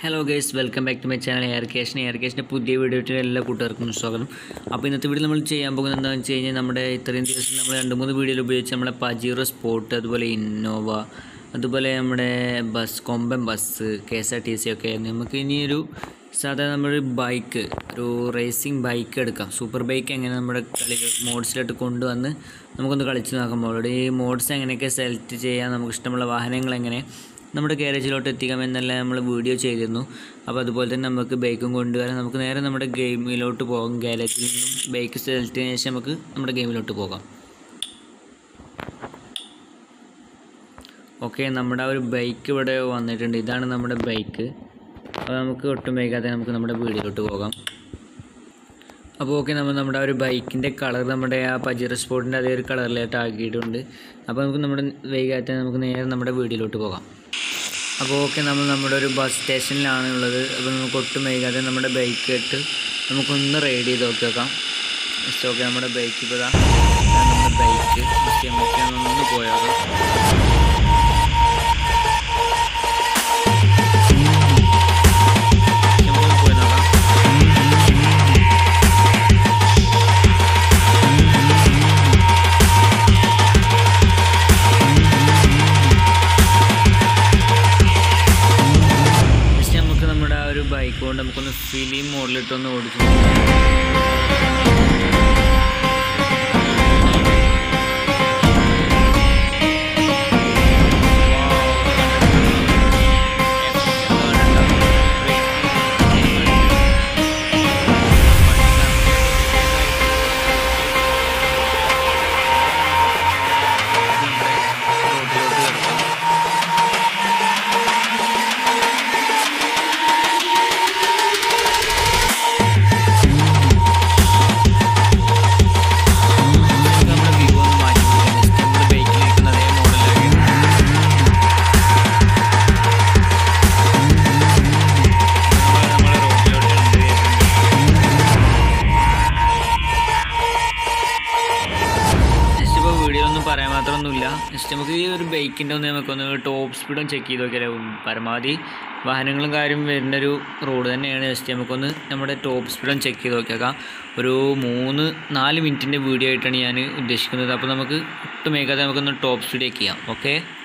Hello guys welcome back to my channel Aircation എയർ കേഷിൻ്റെ പുതിയ വീഡിയോയിൽ എല്ലാ കൂട്ടുകാർക്കും സ്വാഗതം അപ്പോൾ ഇന്നത്തെ വീഡിയോ നമ്മൾ ചെയ്യാൻ പോകുന്നത് എന്താണെന്ന് വെച്ച് കഴിഞ്ഞാൽ നമ്മുടെ ഇത്രയും ദിവസം നമ്മൾ രണ്ട് മൂന്ന് വീഡിയോയിൽ ഉപയോഗിച്ച് നമ്മുടെ പജീറോ സ്പോട്ട് അതുപോലെ ഇന്നോവ അതുപോലെ നമ്മുടെ bus Komban bus K S R T C ഒക്കെ നമുക്ക് ഇനിയൊരു സാധാരണ നമ്മളൊരു ബൈക്ക് ഒരു റേസിംഗ് ബൈക്ക് എടുക്കാം സൂപ്പർ ബൈക്ക് എങ്ങനെ നമ്മുടെ കളി മോഡ്സിലോട്ട് കൊണ്ടുവന്ന് നമുക്കൊന്ന് കളിച്ച് നോക്കാം ഓൾറെഡി ഈ മോഡ്സ് എങ്ങനെയൊക്കെ സെലക്ട് ചെയ്യാം നമുക്ക് ഇഷ്ടമുള്ള വാഹനങ്ങൾ എങ്ങനെ നമ്മുടെ ഗാരേജിലോട്ട് എത്തിക്കാം എന്നെല്ലാം നമ്മൾ വീഡിയോ ചെയ്തിരുന്നു അപ്പോൾ അതുപോലെ തന്നെ നമുക്ക് ബൈക്കും കൊണ്ടുവരാൻ നമുക്ക് നേരെ നമ്മുടെ ഗെയിമിലോട്ട് പോകാം ഗാരേജിൽ നിന്നും ബൈക്ക് സെലക്ട് ചെയ്തതിന് ശേഷം നമുക്ക് നമ്മുടെ ഗെയിമിലോട്ട് പോകാം ഓക്കെ നമ്മുടെ ആ ഒരു ബൈക്ക് ഇവിടെ വന്നിട്ടുണ്ട് ഇതാണ് നമ്മുടെ ബൈക്ക് അപ്പോൾ നമുക്ക് ഒട്ടും വൈകാതെ നമുക്ക് നമ്മുടെ വീടിലോട്ട് പോകാം അപ്പോൾ ഓക്കെ നമ്മൾ നമ്മുടെ ആ ഒരു ബൈക്കിൻ്റെ കളർ നമ്മുടെ ആ പജീറ സ്പോർട്ടിൻ്റെ അതേ ഒരു കളറിലായിട്ട് ആക്കിയിട്ടുണ്ട് അപ്പോൾ നമുക്ക് നമ്മുടെ വൈകാതെ നമുക്ക് നേരെ നമ്മുടെ വീടിലോട്ട് പോകാം അപ്പോൾ ഓക്കെ നമ്മൾ നമ്മുടെ ഒരു ബസ് സ്റ്റേഷനിലാണ് ഉള്ളത് അപ്പോൾ നമുക്ക് ഒട്ടും വൈകാതെ നമ്മുടെ ബൈക്ക് ഇട്ട് നമുക്കൊന്ന് റൈഡ് ചെയ്ത് നോക്കി നോക്കാം ജസ്റ്റ് ഓക്കെ നമ്മുടെ ബൈക്ക് ഇപ്പോൾ ഇതാ ഇതാണ് നമ്മുടെ ബൈക്ക് ജസ്റ്റ് നമുക്ക് ഒന്ന് പോയാൽ നമുക്കൊന്ന് പോയി നോക്കാം ജസ്റ്റ് നമുക്ക് നമ്മുടെ ആ ഒരു ബൈക്ക് കൊണ്ട് നമുക്കൊന്ന് ഫിലിം മോഡലിട്ടൊന്ന് ഓടിച്ചു നോക്കാം. റോഡിലോട്ട് കിടക്കാം നമുക്ക് നമ്മുടെ വ്യൂ ഒന്ന് മാറ്റി പിടിക്കാം. ജസ്റ്റ് നമ്മുടെ ബൈക്കിലിരിക്കുന്ന അതേ മോഡലാക്കി നമ്മൾ നമ്മളെ റോഡിലോട്ട് എൻട്രി ചെയ്തിട്ടുണ്ട് ജസ്റ്റ് ഇപ്പോൾ വീഡിയോ ഒന്നും പറയാൻ മാത്രമൊന്നുമില്ല ജസ്റ്റ് നമുക്ക് ഈ ഒരു ബൈക്കിൻ്റെ ഒന്ന് നമുക്കൊന്ന് ടോപ്പ് സ്പീഡും ചെക്ക് ചെയ്ത് നോക്കിയാലോ പരമാവധി വാഹനങ്ങളും കാര്യം വരുന്ന ഒരു റോഡ് തന്നെയാണ് ജസ്റ്റ് നമുക്കൊന്ന് നമ്മുടെ ടോപ്പ് സ്പീഡും ചെക്ക് ചെയ്ത് നോക്കിയേക്കാം ഒരു മൂന്ന് നാല് മിനിറ്റിൻ്റെ വീഡിയോ ആയിട്ടാണ് ഞാൻ ഉദ്ദേശിക്കുന്നത് അപ്പോൾ നമുക്ക് ഒട്ടും മേക്കാതെ നമുക്കൊന്ന് ടോപ്പ് സ്പീഡ് ചെക്ക് ചെയ്യാം ഓക്കെ